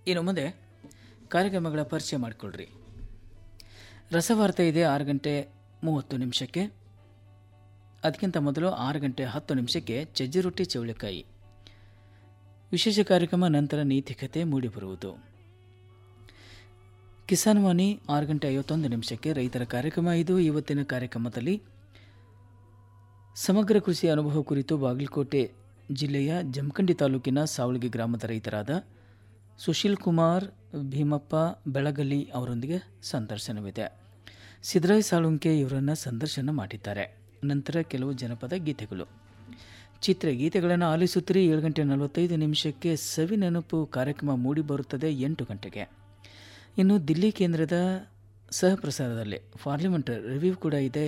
ಇನ್ನು ಮುಂದೆ ಕಾರ್ಯಕ್ರಮಗಳ ಪರಿಚಯ ಮಾಡಿಕೊಳ್ಳ್ರಿ ರಸವಾರ್ತೆ ಇದೆ ಆರು ಗಂಟೆ ಮೂವತ್ತು ನಿಮಿಷಕ್ಕೆ ಅದಕ್ಕಿಂತ ಮೊದಲು ಆರು ಗಂಟೆ ಹತ್ತು ನಿಮಿಷಕ್ಕೆ ಚಜ್ಜಿ ರೊಟ್ಟಿ ಚೌಳಿಕಾಯಿ ವಿಶೇಷ ಕಾರ್ಯಕ್ರಮ ನಂತರ ನೀತಿಕತೆ ಮೂಡಿಬರುವುದು ಕಿಸಾನ್ ವಾಣಿ ಆರು ಗಂಟೆ ಐವತ್ತೊಂದು ನಿಮಿಷಕ್ಕೆ ರೈತರ ಕಾರ್ಯಕ್ರಮ ಇದು ಇವತ್ತಿನ ಕಾರ್ಯಕ್ರಮದಲ್ಲಿ ಸಮಗ್ರ ಕೃಷಿ ಅನುಭವ ಕುರಿತು ಬಾಗಲಕೋಟೆ ಜಿಲ್ಲೆಯ ಜಮಖಂಡಿ ತಾಲೂಕಿನ ಸಾವಳಗಿ ಗ್ರಾಮದ ರೈತರಾದ ಸುಶೀಲ್ ಕುಮಾರ್ ಭೀಮಪ್ಪ ಬೆಳಗಲಿ ಅವರೊಂದಿಗೆ ಸಂದರ್ಶನವಿದೆ ಸಿದ್ದರಾಯ್ ಸಾಳುಂಕೆ ಇವರನ್ನು ಸಂದರ್ಶನ ಮಾಡಿದ್ದಾರೆ ನಂತರ ಕೆಲವು ಜನಪದ ಗೀತೆಗಳು ಚಿತ್ರಗೀತೆಗಳನ್ನು ಆಲಿಸುತ್ತಿರಿ ಏಳು ಗಂಟೆ ನಲವತ್ತೈದು ನಿಮಿಷಕ್ಕೆ ಸವಿ ನೆನಪು ಕಾರ್ಯಕ್ರಮ ಮೂಡಿಬರುತ್ತದೆ ಎಂಟು ಗಂಟೆಗೆ ಇನ್ನು ದಿಲ್ಲಿ ಕೇಂದ್ರದ ಸಹ ಪ್ರಸಾರದಲ್ಲಿ ಪಾರ್ಲಿಮೆಂಟ್ ರಿವ್ಯೂ ಕೂಡ ಇದೆ